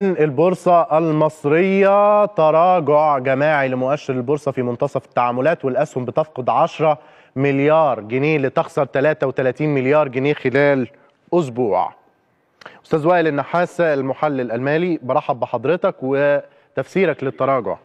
البورصة المصرية تراجع جماعي لمؤشر البورصة في منتصف التعاملات والأسهم بتفقد 10 مليار جنيه لتخسر 33 مليار جنيه خلال أسبوع أستاذ وائل النحاس المحلل المالي برحب بحضرتك وتفسيرك للتراجع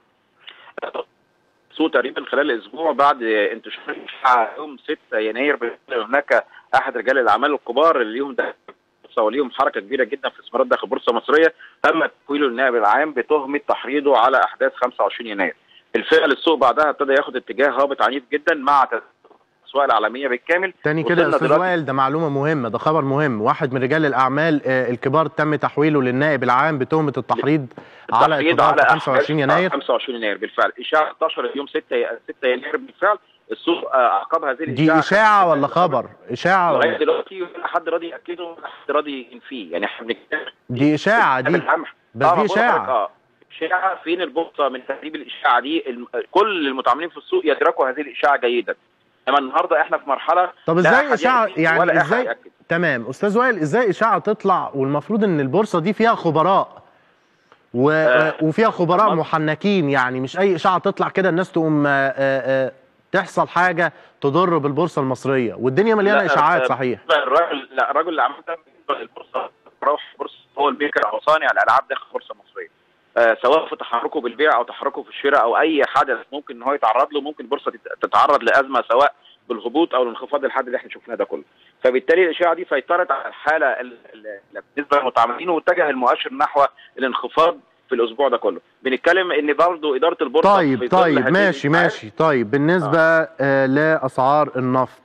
سوق تقريبا خلال اسبوع بعد انتشار الاشاعه يوم 6 يناير هناك احد رجال الاعمال الكبار اللي ليهم وليهم حركه كبيره جدا في استثمارات داخل البورصه المصريه تم تحويله للنائب العام بتهمه تحريضه على احداث 25 يناير. بالفعل السوق بعدها ابتدى ياخد اتجاه هابط عنيف جدا مع الاسواق العالميه بالكامل تاني كده يا استاذ وائل ده معلومه مهمه ده خبر مهم واحد من رجال الاعمال الكبار تم تحويله للنائب العام بتهمه التحريض على التحريض على 25 يناير 25 يناير بالفعل اشاعه انتشرت يوم 6 6 يناير بالفعل السوق اعقب هذه الاشاعه دي اشاعه ولا خبر؟ اشاعه لغايه ولا دلوقتي ولا حد راضي ياكده ولا حد راضي ينفيه يعني احنا بنتكلم دي اشاعه دي بس دي اشاعه اه اشاعه فين البورصه من تهريب الاشاعه دي الم... كل المتعاملين في السوق يدركوا هذه الاشاعه جيدا انما النهارده احنا في مرحله طب لا ازاي أحد اشاعه يأكد يعني ولا أحد ازاي يأكد. تمام استاذ وائل ازاي اشاعه تطلع والمفروض ان البورصه دي فيها خبراء و... آه، وفيها خبراء مصر. محنكين يعني مش اي اشاعه تطلع كده الناس تقوم آه، آه، تحصل حاجه تضر بالبورصه المصريه والدنيا مليانه لا، اشاعات آه، صحيح لا الراجل لا الراجل اللي عمل ده بالنسبة للبورصه روح البورصه هو الميكر او صانع الالعاب داخل البورصه المصريه آه سواء في تحركه بالبيع او تحركه في الشراء او اي حدث ممكن ان هو يتعرض له ممكن البورصه تت- تتعرض لازمه سواء بالهبوط او الانخفاض الحاد اللي احنا شفناه ده كله فبالتالي الاشاعه دي سيطرت على الحاله ال- ال- بالنسبه للمتعاملين واتجه المؤشر نحو الانخفاض في الاسبوع ده كله بنتكلم ان برضه اداره البورصه في طيب ظل طيب هذه ماشي الإشاعات ماشي طيب بالنسبه آه لاسعار النفط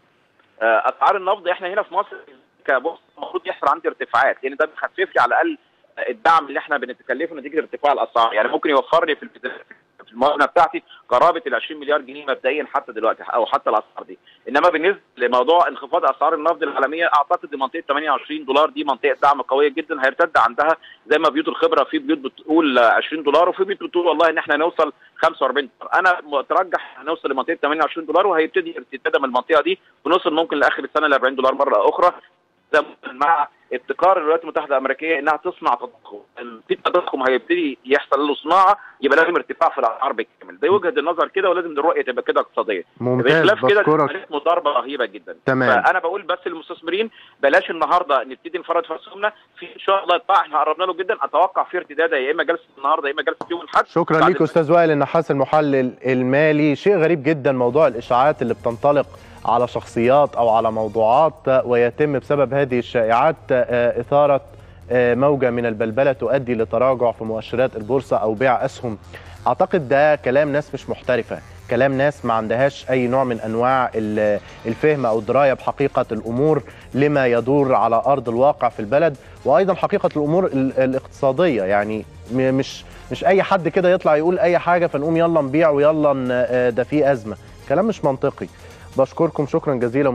آه، اسعار النفط احنا هنا في مصر كبورصه المفروض يحصل عندي ارتفاعات لان ده بيخفف لي على الاقل الدعم اللي احنا بنتكلفه نتيجه ارتفاع الاسعار يعني ممكن يوفر لي في البداية- في الموازنه بتاعتي قرابه ال 20 مليار جنيه مبدئيا حتى دلوقتي او حتى الاسعار دي انما بالنسبه لموضوع انخفاض اسعار النفط العالميه اعتقد ان منطقه 28 دولار دي منطقه دعم قويه جدا هيرتد عندها زي ما بيوت الخبره في بيوت بتقول 20 دولار وفي بيوت بتقول والله ان احنا هنوصل 45 دولار انا مترجح هنوصل لمنطقه 28 دولار وهيبتدي ارتداد من المنطقه دي ونوصل ممكن لاخر السنه ل 40 دولار مره اخرى ده مع ابتكار الولايات المتحده الامريكيه انها تصنع تضخم في التضخم هيبتدي يحصل له صناعه يبقى لازم ارتفاع في الاسعار بالكامل ده وجهه النظر كده ولازم الرؤيه تبقى كده اقتصاديه ممتاز بخلاف كده بشكرك دي مضاربه رهيبه جدا تمام. فانا بقول بس للمستثمرين بلاش النهارده نبتدي نفرط في اسهمنا في ان شاء الله القطاع احنا قربنا له جدا اتوقع في ارتداد يا اما جلسه النهارده يا اما جلسه يوم الاحد شكرا بعد ليك استاذ وائل النحاس المحلل المالي شيء غريب جدا موضوع الاشاعات اللي بتنطلق على شخصيات او على موضوعات ويتم بسبب هذه الشائعات آه، اثاره آه، موجه من البلبله تؤدي لتراجع في مؤشرات البورصه او بيع اسهم اعتقد ده كلام ناس مش محترفه كلام ناس ما عندهاش اي نوع من انواع ال- الفهم او الدرايه بحقيقه الامور لما يدور على ارض الواقع في البلد وايضا حقيقه الامور ال- الاقتصاديه يعني م- مش مش اي حد كده يطلع يقول اي حاجه فنقوم يلا نبيع ويلا ن- آه، ده في ازمه كلام مش منطقي بشكركم شكرا جزيلا